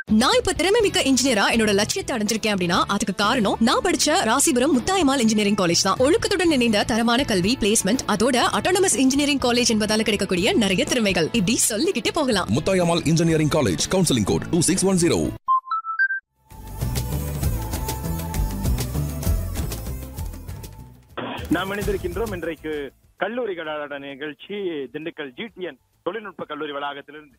நான் இப்ப திறமை மிக்க இன்ஜினியரா என்னோட லட்சியத்தை அடைஞ்சிருக்கேன் அப்படின்னா அதுக்கு காரணம் நான் படிச்ச ராசிபுரம் முத்தாயமால் இன்ஜினியரிங் காலேஜ் தான் ஒழுக்கத்துடன் இணைந்த தரமான கல்வி பிளேஸ்மெண்ட் அதோட அட்டானமஸ் இன்ஜினியரிங் காலேஜ் என்பதால கிடைக்கக்கூடிய நிறைய திறமைகள் இப்படி சொல்லிக்கிட்டே போகலாம் Muthayammal engineering college counselling code two six one zero நாம் இணைந்திருக்கின்றோம் இன்றைக்கு கல்லூரி கலாட நிகழ்ச்சி திண்டுக்கல் ஜிடிஎன் தொழில்நுட்ப கல்லூரி வளாகத்திலிருந்து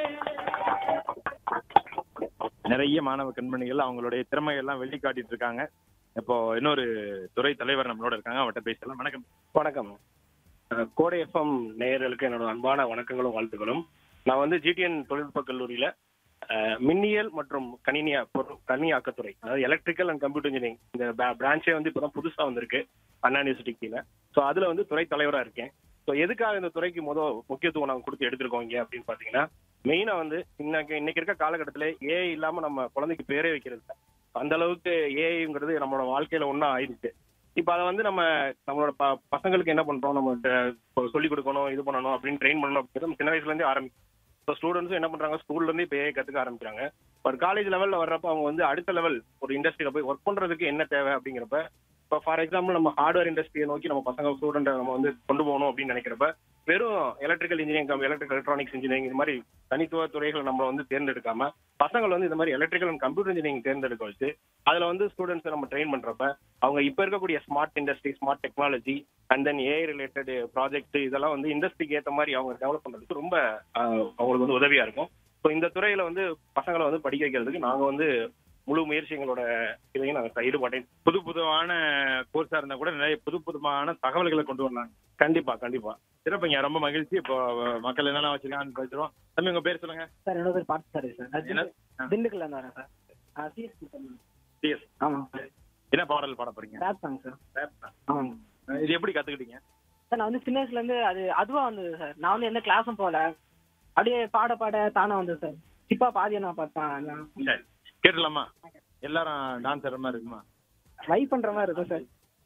நிறைய மாணவ கண்மணிகள் அவங்களுடைய திறமை எல்லாம் வெளிக்காட்டிட்டு இருக்காங்க இப்போ இன்னொரு துறை தலைவர் நம்மளோட இருக்காங்க அவர்கிட்ட பேசலாம் வணக்கம் வணக்கம் அஹ் கோடை எஃப்எம் நேயர்களுக்கு என்னோட அன்பான வணக்கங்களும் வாழ்த்துக்களும் நான் வந்து ஜிடிஎன் தொழில்நுட்ப கல்லூரியில அஹ், மின்னியல் மற்றும் கணினியா பொரு- கணினியாக்கத்துறை அதாவது எலக்ட்ரிக்கல் அண்ட் கம்ப்யூட்டர் இன்ஜினியரிங் இந்த பிரான்ச்சே வந்து இப்பதான் புதுசா வந்திருக்கு அண்ணா யூனிவர்சிட்டி கீழே ஸோ அதுல வந்து துறை தலைவரா இருக்கேன் ஸோ எதுக்காக இந்த துறைக்கு முதல் முக்கியத்துவம் நாங்கள் கொடுத்து எடுத்திருக்கோம் இங்க அப்படின்னு பாத்தீங்கன்னா மெயினா வந்து இன்னைக்கு இன்னைக்கு இருக்க காலகட்டத்தில் ஏஐ இல்லாம நம்ம குழந்தைக்கு பேரே வைக்கிறது இல்ல. அந்த அளவுக்கு ஏஐங்கிறது நம்மளோட வாழ்க்கையில ஒன்றா ஆயிடுச்சு இப்ப அதை வந்து நம்ம நம்மளோட ப- பசங்களுக்கு என்ன பண்றோம் நம்ம சொல்லிக் கொடுக்கணும் இது பண்ணணும் அப்படின்னு ட்ரெயின் பண்ணணும் அப்படிங்கிறது நம்ம சின்ன வயசுல இருந்தே ஆரம்பிக்கும் இப்போ ஸ்டூடெண்ட்ஸும் என்ன பண்றாங்க ஸ்கூல்ல இருந்து இப்போ ஏஐ கத்துக்க ஆரம்பிக்கிறாங்க ஒரு காலேஜ் லெவல்ல வர்றப்ப அவங்க வந்து அடுத்த லெவல் ஒரு இண்டஸ்ட்ரியில போய் ஒர்க் பண்றதுக்கு என்ன தேவை அப்படிங்கிறப்ப இப்போ ஃபார் எக்ஸாம்பிள் நம்ம ஹார்ட்வேர் இண்டஸ்ட்ரியை நோக்கி நம்ம பசங்க ஸ்டூடெண்ட் நம்ம வந்து கொண்டு போகணும் அப்படின்னு நினைக்கிறப்ப வெறும் electrical engineering electrical electronics engineering இது மாதிரி தனித்துவ துறைகளை நம்ம வந்து தேர்ந்தெடுக்காம பசங்கள் வந்து இந்த மாதிரி எலக்ட்ரிக்கல் அண்ட் கம்ப்யூட்டர் இன்ஜினியரிங் தேர்ந்தெடுக்க வச்சு அதுல வந்து ஸ்டூடெண்ட்ஸ் நம்ம ட்ரெயின் பண்றப்ப அவங்க இப்ப இருக்கக்கூடிய smart industry smart technology and then AI related project இதெல்லாம் வந்து இண்டஸ்ட்ரிக்கு ஏற்ற மாதிரி அவங்க டெவலப் பண்றதுக்கு ரொம்ப ஆஹ், அவங்களுக்கு வந்து உதவியா இருக்கும் ஸோ இந்த துறையில வந்து பசங்களை வந்து படிக்க வைக்கிறதுக்கு நாங்க வந்து முழு முயற்சி எங்களோட இதையும் நாங்கள் ஈடுபட்டேன் புது புதுவான கோர்ஸா இருந்தா கூட நிறைய புது புதுமான தகவல்களை கொண்டு வந்தாங்க கண்டிப்பா கண்டிப்பா சிறப்புங்க ரொம்ப மகிழ்ச்சி இப்போ மக்கள் என்னென்ன வச்சிருக்காங்கன்னு பேசுறோம் தம்பி உங்க பேர் சொல்லுங்க சார் என்னோட பேர் பார்த்து சார் சார் நான் என்ன? திண்டு- திண்டுக்கல்ல இருந்து வரேன் சார் சிஎஸ்சி சிஎஸ் ஆமாம் சார் என்ன பாடல் பாட போறீங்க ரேப் சாங் சார் ஆமாங்க இது எப்படி கத்துக்கிட்டீங்க சார் நான் வந்து சின்ன வயசுல இருந்து அது அதுவா வந்தது சார் நான் வந்து எந்த கிளாஸும் போகல அப்படியே பாட பாட தானா வந்தது சார் இப்பா பாதியை நான் பார்த்தேன் சரி கேட்டுலாமா எல்லாரும் டான்ஸ் மாதிரி இருக்குமா ட்ரை பண்ற மாதிரி இருக்கும் சார்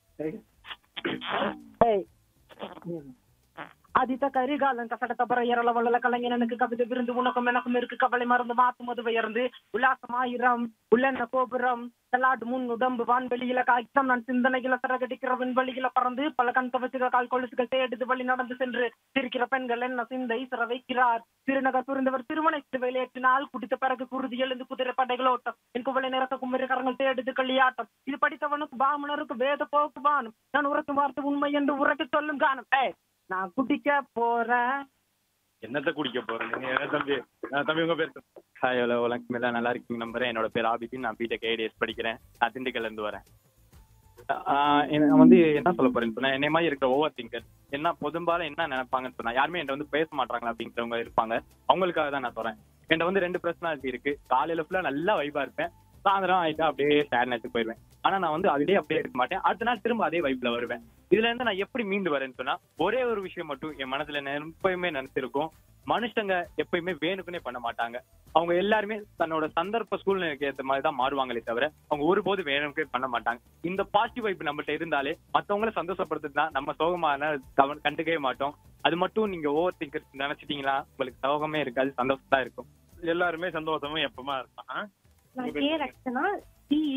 ஏய். ஆதித்த கரிகாலன் கசட தபர இரல வள்ளல கலைஞனுக்கு கவிதை விருந்து உனக்கும் எனக்கும் இருக்கு கவலை மருந்து மாத்து மது உயர்ந்து உல்லாசமாயிரம் உள்ளெண்ண கோபுரம் தலாட்டு முன் உடம்பு வான்வெளியில காய்ச்சம் நான் சிந்தனையில சிறகடிக்கிற விண்வெளியில பறந்து பல கண் கவச்சுகள் கால் கொலுசுகள் தேடுது வழி நடந்து சென்று சிரிக்கிற பெண்கள் என்ன சிந்தை சிற வைக்கிறார் திருநகர் புரிந்தவர் திருமணை வெளியேற்றினால் குடித்த பிறகு குருதி எழுந்து குதிரை படைகளோட்டம் என் குவளை நிறத்த குமரி கரங்கள் தேடுது களியாட்டம் இது படித்தவனுக்கு பாமணருக்கு வேத போக்கு பானம் நான் உரைக்கும் வார்த்தை உண்மை என்று உரைக்க சொல்லும் கானம் ஏய் நான் குடிக்க போறேன் என்னத்த குடிக்க போறேன் நீங்க என்ன தம்பி அஹ் தம்பி உங்க பேர் சொல்லுங்க. ஹாய் ஹலோ வணக்கம் எல்லாம் நல்லா இருக்கீங்க நம்புறேன் என்னோட பேர் ஆபிதின் நான் பிடெக் ஐடிஎஸ் படிக்கிறேன் நான் திண்டுக்கல்ல இருந்து வரேன் ஆஹ் என்ன- நான் வந்து என்ன சொல்ல போறேன்னு சொன்னா என்னை மாதிரி இருக்கிற ஓவர் திங்கர் என்ன பொதும்பாலும் என்ன நினைப்பாங்கன்னு சொன்னா யாருமே என்கிட்ட வந்து பேச மாட்டாங்களா அப்படிங்கிறவங்க இருப்பாங்க அவங்களுக்காக தான் நான் சொல்றேன் என்கிட்ட வந்து ரெண்டு பர்சனாலிட்டி இருக்கு காலையில ஃபுல்லா நல்லா வைபா இருப்பேன் சாயந்தரம் ஆயிட்டா அப்படியே சேட்னஸ் போயிடுவேன் ஆனா நான் வந்து அதுலயே அப்படியே இருக்க மாட்டேன் அடுத்த நாள் திரும்ப அதே வைப்ல வருவேன் இதுல இருந்து நான் எப்படி மீண்டு வரேன்னு சொன்னா ஒரே ஒரு விஷயம் மட்டும் என் மனசுல நான் எப்பயுமே நினைச்சிருக்கும் மனுஷங்க எப்பயுமே வேணுக்குனே பண்ண மாட்டாங்க அவங்க எல்லாருமே தன்னோட சந்தர்ப்ப சூழ்நிலைக்கு ஏற்ற மாதிரி தான் மாறுவாங்களே தவிர அவங்க ஒருபோது வேணுக்கே பண்ண மாட்டாங்க இந்த பாசிட்டிவ் வைப் நம்மகிட்ட இருந்தாலே மத்தவங்கள சந்தோஷப்படுத்துறது தான் நம்ம சோகமான கவ- கண்டுக்கவே மாட்டோம் அது மட்டும் நீங்க ஓவர் திங்கர் நினைச்சிட்டீங்களா உங்களுக்கு சோகமே இருக்காது சந்தோஷம் தான் இருக்கும் எல்லாருமே சந்தோஷமும் எப்பமா இருப்பான் நான் கே ரக்ஷனா சி